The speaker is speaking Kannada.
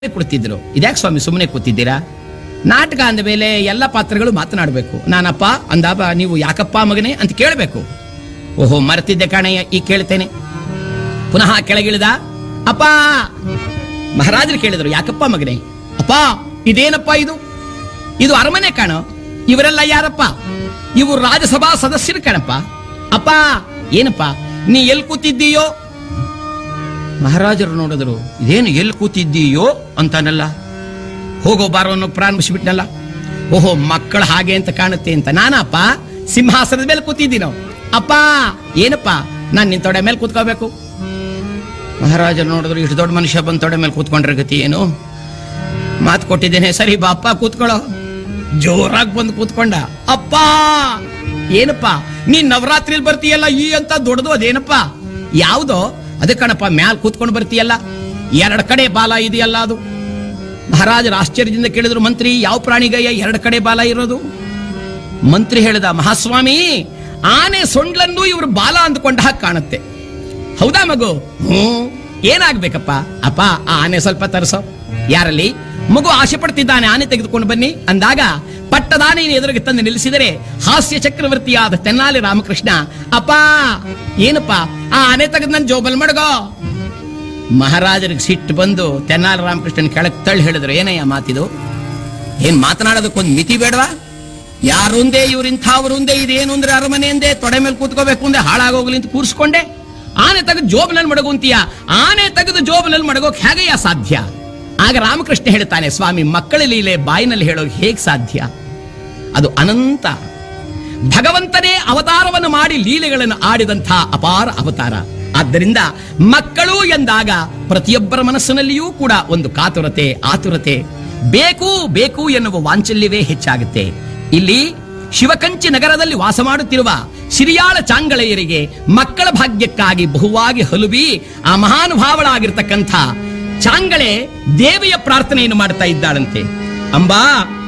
ಕುಳಿತಿದ್ರು ಇದ್ಯಾಕೆ ಸ್ವಾಮಿ ಸುಮ್ಮನೆ ಕೂತಿದ್ದೀರಾ ನಾಟಕ ಅಂದ ಮೇಲೆ ಎಲ್ಲ ಪಾತ್ರಗಳು ಮಾತನಾಡಬೇಕು ನಾನಪ್ಪ ಅಂದಾಪ ನೀವು ಯಾಕಪ್ಪ ಮಗನೇ ಅಂತ ಕೇಳಬೇಕು ಓಹೋ ಮರೆತಿದ್ದೆ ಕಾಣಯ್ಯ ಈಗ ಕೇಳ್ತೇನೆ ಪುನಃ ಕೆಳಗಿಳಿದ ಅಪ್ಪ ಮಹಾರಾಜರು ಕೇಳಿದ್ರು ಯಾಕಪ್ಪ ಮಗನೇ ಅಪ್ಪ ಇದೇನಪ್ಪ ಇದು ಇದು ಅರಮನೆ ಕಾಣೋ ಇವರೆಲ್ಲ ಯಾರಪ್ಪ ಇವು ರಾಜ್ಯಸಭಾ ಸದಸ್ಯರು ಕಣಪ್ಪ ಅಪ್ಪ ಏನಪ್ಪ ನೀ ಎಲ್ಲಿ ಕೂತಿದ್ದೀಯೋ ಮಹಾರಾಜರು ನೋಡಿದ್ರು ಇದೇನು ಎಲ್ಲಿ ಕೂತಿದ್ದೀಯೋ ಅಂತಾನಲ್ಲ ಹೋಗೋ ಬಾರೋ ಅನ್ನೋ ಪ್ರಾರಂಭಿಸ್ಬಿಟ್ನಲ್ಲ ಓಹೋ ಮಕ್ಕಳು ಹಾಗೆ ಅಂತ ಕಾಣುತ್ತೆ ಅಂತ ನಾನಪ್ಪ ಸಿಂಹಾಸನದ ಮೇಲೆ ಕೂತಿದ್ದೀನೋ ಅಪ್ಪ ಏನಪ್ಪ ನಾನ್ ನಿನ್ ತೊಡೆ ಮೇಲೆ ಕೂತ್ಕೋಬೇಕು ಮಹಾರಾಜರು ನೋಡಿದ್ರು ಇಷ್ಟು ದೊಡ್ಡ ಮನುಷ್ಯ ಬಂದ್ ತೊಡೆ ಮೇಲೆ ಕೂತ್ಕೊಂಡ್ರೆ ಗತಿ ಏನು ಮಾತು ಕೊಟ್ಟಿದ್ದೇನೆ ಸರಿ ಬಾಪ್ಪ ಕೂತ್ಕೊಳ್ಳೋ ಜೋರಾಗಿ ಬಂದು ಕೂತ್ಕೊಂಡ ಅಪ್ಪ ಏನಪ್ಪ ನೀನ್ ನವರಾತ್ರಿಲಿ ಬರ್ತೀಯಲ್ಲ ಈ ಅಂತ ದೊಡ್ಡದು ಅದೇನಪ್ಪ ಯಾವ್ದೋ ಅದೇ ಕಣಪ್ಪ ಮ್ಯಾಲ್ ಕೂತ್ಕೊಂಡು ಬರ್ತೀಯಲ್ಲ ಎರಡ್ ಕಡೆ ಬಾಲ ಇದೆಯಲ್ಲ ಅದು ಮಹಾರಾಜರು ಆಶ್ಚರ್ಯದಿಂದ ಕೇಳಿದ್ರು ಮಂತ್ರಿ ಯಾವ ಪ್ರಾಣಿಗಯ್ಯ ಎರಡ್ ಕಡೆ ಬಾಲ ಇರೋದು ಮಂತ್ರಿ ಹೇಳಿದ ಮಹಾಸ್ವಾಮಿ ಆನೆ ಸೊಂಡ್ಲನ್ನು ಇವರು ಬಾಲ ಅಂದ್ಕೊಂಡ ಹಾಗೆ ಕಾಣುತ್ತೆ ಹೌದಾ ಮಗು ಹ್ಮ್ ಏನಾಗ್ಬೇಕಪ್ಪ ಅಪ್ಪ ಆ ಆನೆ ಸ್ವಲ್ಪ ತರಿಸೋ ಯಾರಲ್ಲಿ ಮಗು ಆಸೆ ಪಡ್ತಿದ್ದಾನೆ ಆನೆ ತೆಗೆದುಕೊಂಡು ಬನ್ನಿ ಅಂದಾಗ ಪಟ್ಟದಾನೆ ಎದುರಿಗೆ ತಂದು ನಿಲ್ಲಿಸಿದರೆ ಹಾಸ್ಯ ಚಕ್ರವರ್ತಿಯಾದ ತೆನ್ನಾಲಿ ರಾಮಕೃಷ್ಣ ಅಪ್ಪ ಏನಪ್ಪ ಆ ಆನೆ ತೆಗೆದು ನನ್ನ ಜೋಬಲ್ ಮಡಗೋ ಮಹಾರಾಜರಿಗೆ ಸಿಟ್ಟು ಬಂದು ತೆನ್ನಾಲಿ ರಾಮಕೃಷ್ಣನ್ ಕೆಳಗೆ ತಳ್ಳಿ ಹೇಳಿದ್ರು ಏನಯ್ಯ ಮಾತಿದು ಏನ್ ಮಾತನಾಡೋದಕ್ಕೊಂದು ಮಿತಿ ಬೇಡವಾ ಯಾರುಂದೇ ಇವ್ರಿಂಥವ್ರುಂದೇ ಇದೇನು ಅಂದ್ರೆ ಅರಮನೆ ಅಂದೆ ತೊಡೆ ಮೇಲೆ ಕೂತ್ಕೋಬೇಕು ಅಂದೆ ಹಾಳಾಗೋಗ್ಲಿ ಅಂತ ಕೂರ್ಸ್ಕೊಂಡೆ ಆನೆ ತೆಗೆದು ಜೋಬ್ನಲ್ಲಿ ಮಡಗುಂತೀಯ ಆನೆ ತೆಗೆದು ಜೋಬ್ನಲ್ಲಿ ಮಡಗೋಕ್ ಹೇಗೆಯ ಸಾಧ್ಯ ಆಗ ರಾಮಕೃಷ್ಣ ಹೇಳ್ತಾನೆ ಸ್ವಾಮಿ ಮಕ್ಕಳ ಲೀಲೆ ಬಾಯಿನಲ್ಲಿ ಹೇಳೋಕೆ ಹೇಗ್ ಸಾಧ್ಯ ಅದು ಅನಂತ ಭಗವಂತನೇ ಅವತಾರವನ್ನು ಮಾಡಿ ಲೀಲೆಗಳನ್ನು ಆಡಿದಂಥ ಅಪಾರ ಅವತಾರ ಆದ್ದರಿಂದ ಮಕ್ಕಳು ಎಂದಾಗ ಪ್ರತಿಯೊಬ್ಬರ ಮನಸ್ಸಿನಲ್ಲಿಯೂ ಕೂಡ ಒಂದು ಕಾತುರತೆ ಆತುರತೆ ಬೇಕು ಬೇಕು ಎನ್ನುವ ವಾಂಚಲ್ಯವೇ ಹೆಚ್ಚಾಗುತ್ತೆ ಇಲ್ಲಿ ಶಿವಕಂಚಿ ನಗರದಲ್ಲಿ ವಾಸ ಮಾಡುತ್ತಿರುವ ಸಿರಿಯಾಳ ಚಾಂಗಳೆಯರಿಗೆ ಮಕ್ಕಳ ಭಾಗ್ಯಕ್ಕಾಗಿ ಬಹುವಾಗಿ ಹಲುಬಿ ಆ ಮಹಾನುಭಾವಳಾಗಿರ್ತಕ್ಕಂಥ ಚಾಂಗಳೆ ದೇವಿಯ ಪ್ರಾರ್ಥನೆಯನ್ನು ಮಾಡ್ತಾ ಇದ್ದಾಳಂತೆ ಅಂಬಾ